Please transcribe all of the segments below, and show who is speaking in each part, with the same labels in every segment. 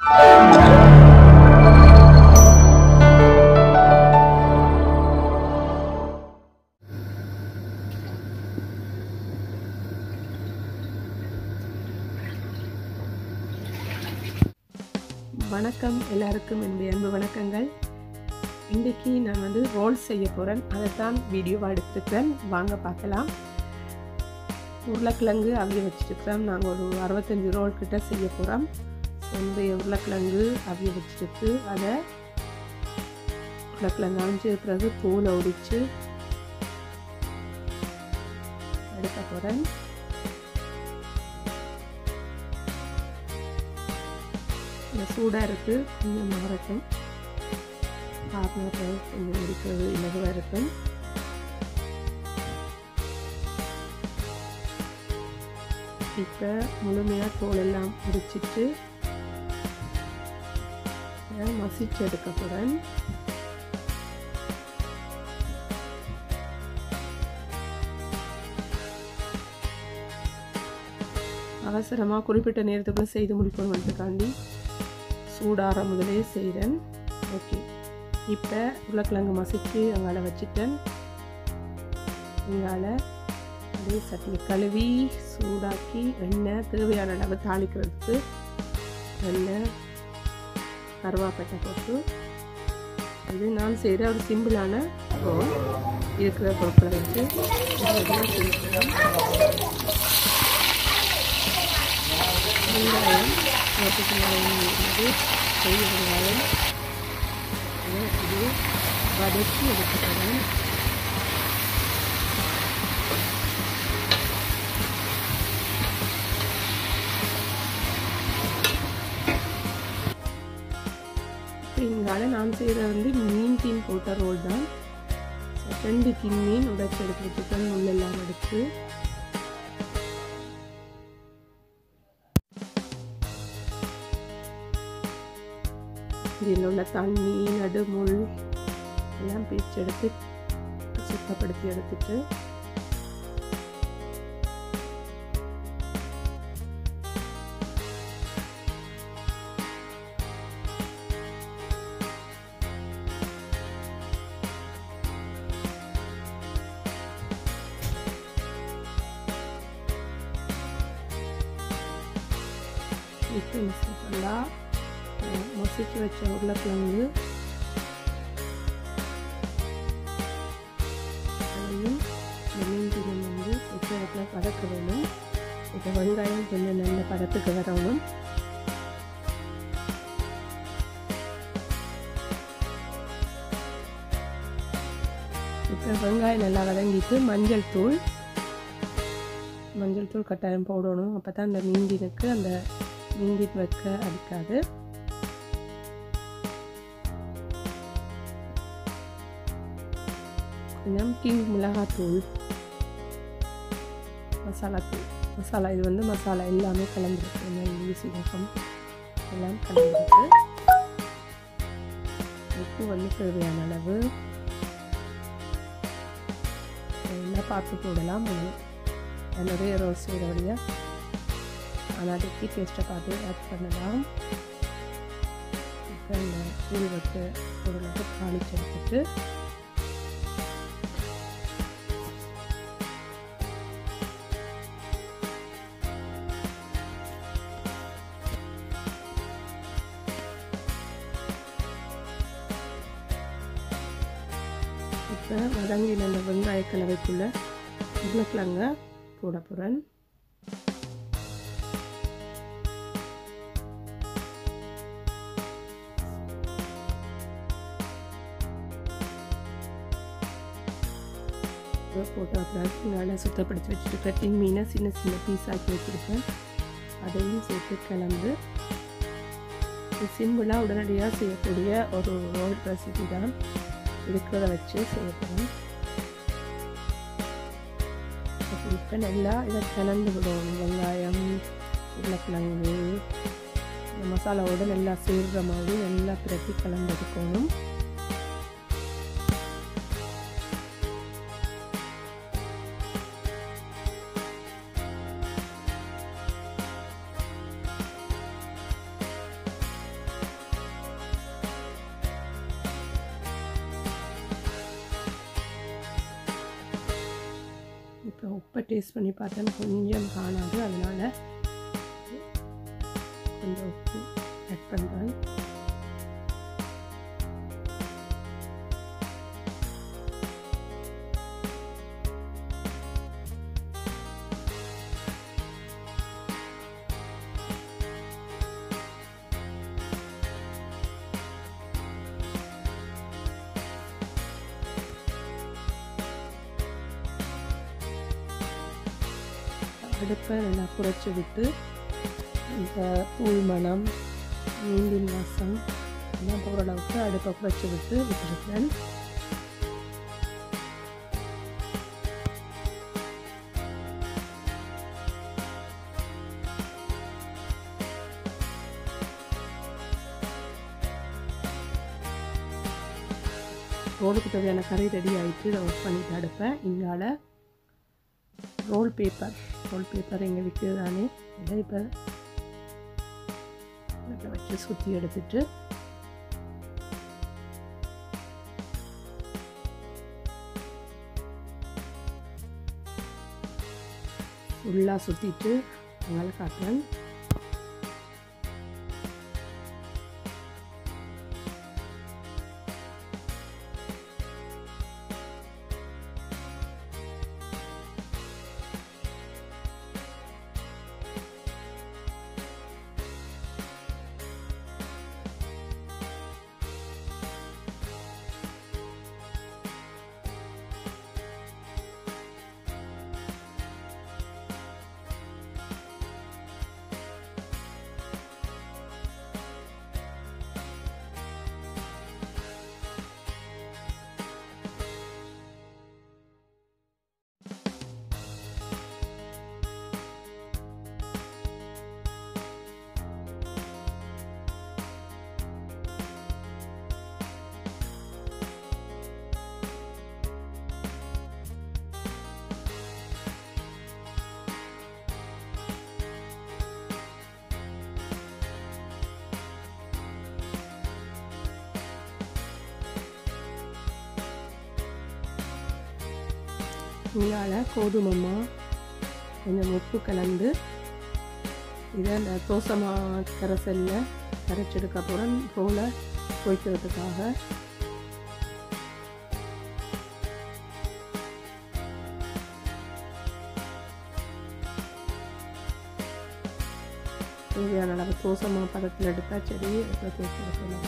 Speaker 1: வணக்கம் எல்லாருக்கும் என்னுடைய அன்பு வணக்கங்கள் இன்றைக்கி நான் வந்து ரோல் செய்ய போகிறேன் அதைத்தான் வீடியோவாக எடுத்துருக்கிறேன் வாங்க பார்க்கலாம் உருளைக்கிழங்கு அவிய வச்சுருக்கிறோம் நாங்கள் ஒரு அறுபத்தஞ்சி ரோல் கிட்ட செய்ய போகிறோம் இந்த உருளைக்கிழங்கு அவிய வச்சுருக்கு அதை உருளைக்கிழங்கு அவிஞ்ச பிறகு பூவில் ஒடிச்சு எடுக்க போகிறேன் இந்த சூடாக இருக்குது கொஞ்சம் மாறட்டும் பார்ட்னர் கொஞ்சம் இருக்கிறது இலகுவாக இருக்கும் இப்போ முழுமையாக தோலெல்லாம் உரிச்சிட்டு மசிச்சு எடுக்க போகிறேன் அவசரமாக குறிப்பிட்ட நேரத்துக்குள்ள செய்து முடிக்கணுன்றதுக்காண்டி சூடாற முதலே செய்கிறேன் ஓகே இப்போ உருளைக்கிழங்கு மசிச்சு அங்கால வச்சுட்டேன் இங்கால அதே சட்டியை கழுவி சூடாக்கி எண்ணெய் தேவையான அளவு தாளிக்கிறதுக்கு எண்ணெய் கருவாப்பட்டை போட்டு இது நான் செய்கிற ஒரு சிம்பிளான ரோல் இருக்கிற பொருட்களை வச்சு செய்யலாம் வெங்காயம் நோட்டுக்கு வந்து பெரிய வெங்காயம் இது வதக்கி எடுத்துக்கிறேன் இங்கால நான் செய்கிற வந்து மீன் தீன் போட்ட ரோல் தான் ரெண்டு கின் மீன் உடைச்சி எடுத்து வச்சுக்கணும் முள்ளெல்லாம் எடுத்து இதில் உள்ள தண்ணி நடுமுள் எல்லாம் பிரித்து எடுத்து சுத்தப்படுத்தி எடுத்துட்டு இப்போ பண்ணலாம் மசிச்சு வச்ச உருளைக்கிழங்கு அதையும் மீன்பினம் வந்து உச்சத்தில் பதக்க வேணும் இப்போ வெங்காயம் கொஞ்சம் நல்ல பதத்துக்கு வரணும் இப்போ வெங்காயம் நல்லா வதங்கிட்டு மஞ்சள் தூள் மஞ்சள் தூள் கட்டாயம் போடணும் அப்போ தான் அந்த மீன்பினுக்கு அந்த மீன்பின் வைக்க அடிக்காது கொஞ்சம் கிங் மிளகாத்தூள் மசாலா தூள் மசாலா இது வந்து மசாலா எல்லாமே கலந்துருக்கு நெய் சீரகம் எல்லாம் கலந்துருக்கு உப்பு வந்து தேவையான அளவு எல்லாம் பார்த்து போடலாம் நிறைய ரோல் செய்கிறபடியாக ஆனால் அதுக்கு டேஸ்ட்டை பார்த்து ஆட் பண்ணலாம் இப்போ இந்த தூள் வச்சு பொருளுக்கு தாளிச்சு எடுத்துட்டு இப்போ வதங்கின அந்த வெங்காய கலவைக்குள்ள உருளைக்கிழங்க போட போகிறேன் போட்டு அப்புறம் நல்லா சுத்தப்படுத்தி வச்சுட்டு கட்டிங் மீனை சின்ன சின்ன பீஸ் ஆக்கி வச்சுருக்கேன் அதையும் சேர்த்து கலந்து சிம்பிளாக உடனடியாக செய்யக்கூடிய ஒரு ரோல் ரெசிபி தான் இருக்கிறத வச்சு செய்யப்படும் இப்போ நல்லா இதை கலந்து விடணும் வெங்காயம் உருளைக்கிழங்கு இந்த மசாலாவோடு நல்லா சேர்கிற மாதிரி நல்லா பிரட்டி கலந்து எடுக்கணும் இப்போ உப்பை டேஸ்ட் பண்ணி பார்த்தேன் கொஞ்சம் காணாது அதனால் கொஞ்சம் உப்பு ஆட் பண்ணுறேன் அடுப்பை நல்லா குறைச்சி விட்டு இந்த தூள் மணம் மீண்டின் வாசம் எல்லாம் போகிற அளவுக்கு அடுப்பை குறைச்சி விட்டு விட்டுருக்கேன் ரோலுக்கு தேவையான கறி ரெடி ஆகிட்டு இதை ஒர்க் பண்ணிட்டு அடுப்பேன் இங்கால ரோல் பேப்பர் ரோல் பேப்பர் எங்கே விற்குது தானே இதை இப்போ இதில் வச்சு சுற்றி எடுத்துட்டு ஃபுல்லாக சுற்றிட்டு உங்களை காட்டுறேன் இங்கால கோதுமமா கொஞ்சம் உப்பு கலந்து இதை அந்த தோசமா கரைசலில் கரைச்செடுக்க அப்புறம் ரோலை பொய்க்கிறதுக்காக தேவையான அளவு தோசமா பதத்தில் எடுத்தால் சரி எடுத்து தேய்ச்சி சொல்லலாம்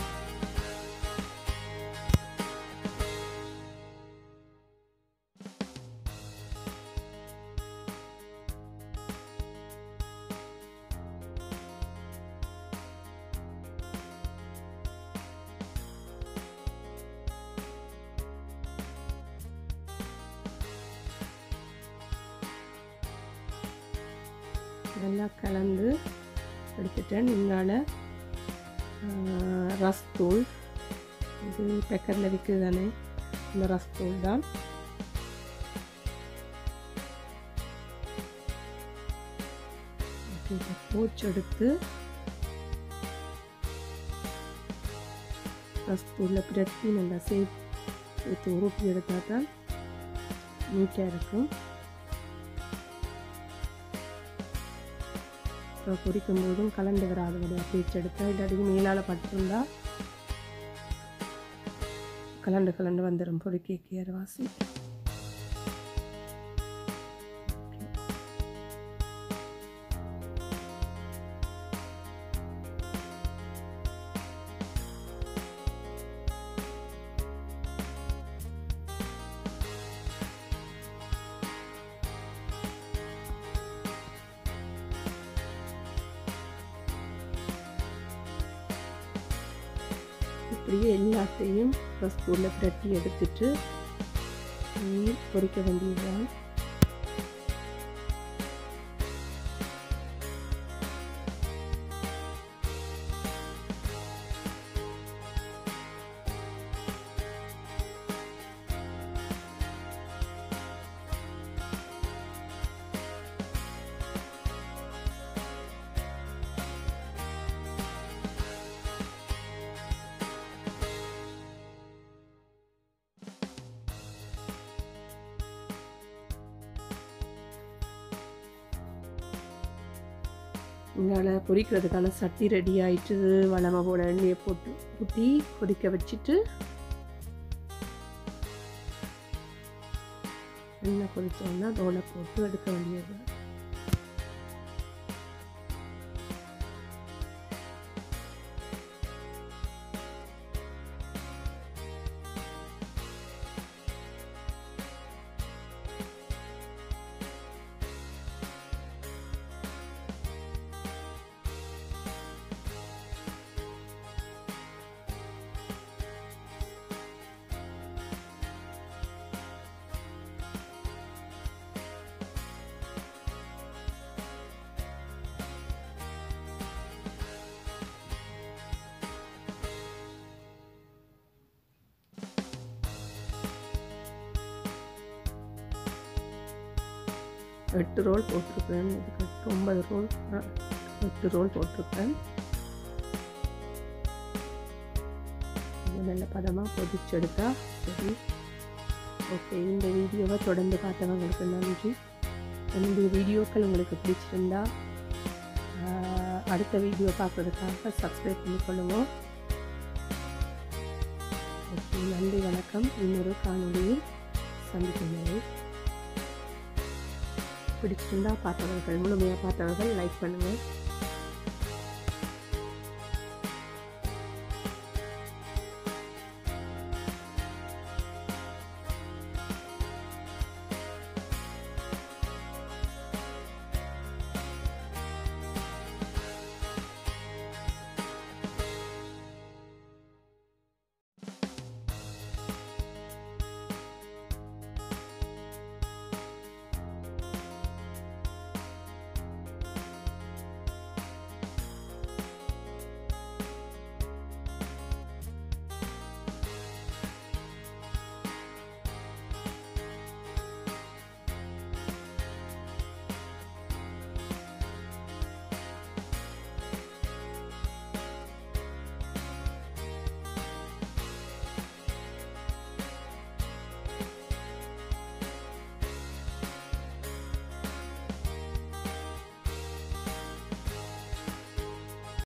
Speaker 1: இதெல்லாம் கலந்து எடுத்துட்டேன் இங்கால ரஸ்தூள் இது பெக்கரில் விற்குது தானே இந்த ரஸ்தூள் தான் இதை பூச்செடுத்து ரஸ்தூளில் பிரட்டி நல்லா சேர்த்து சேர்த்து உருப்பி எடுத்தால் தான் நீட்டாக இருக்கும் அப்புறம் பொரிக்கும் போதும் கலந்து வராது வழியாக தேய்ச்செடுத்தா இல்லாட்டி மேலால் பட்டிருந்தா கலண்டு கலண்டு வந்துடும் பொறுக்கி வாசி இப்படியே எல்லாத்தையும் ரஸ்தூரில் பிரட்டி எடுத்துட்டு ம், பொரிக்க வேண்டியதுதான் இங்கால பொரிக்கிறதுக்கான சட்டி ரெடி ஆயிட்டு வளமை போட எண்ணெயை போட்டு ஊற்றி கொதிக்க வச்சுட்டு எண்ணெய் கொதிச்சோன்னா தோலை போட்டு எடுக்க வேண்டியது எட்டு ரோல் போட்டிருக்கேன் இதுக்கு எட்டு ஒன்பது ரோல் ஆ, எட்டு ரோல் போட்டிருக்கேன் இது நல்ல பதமாக பொதிச்செடுத்தா சரி ஓகே இந்த வீடியோவை தொடர்ந்து பார்த்தவங்களுக்கு நன்றி என்னுடைய வீடியோக்கள் உங்களுக்கு பிடிச்சிருந்தா ஆ, அடுத்த வீடியோ பார்க்குறதுக்காக சப்ஸ்கிரைப் பண்ணிக்கொள்ளுங்க ஓகே நன்றி வணக்கம் இன்னொரு காணொலியில் சந்திக்கும் வரை பிடிச்சிருந்தா பார்த்தவர்கள் முழுமையாக பார்த்தவர்கள் லைக் பண்ணுங்கள்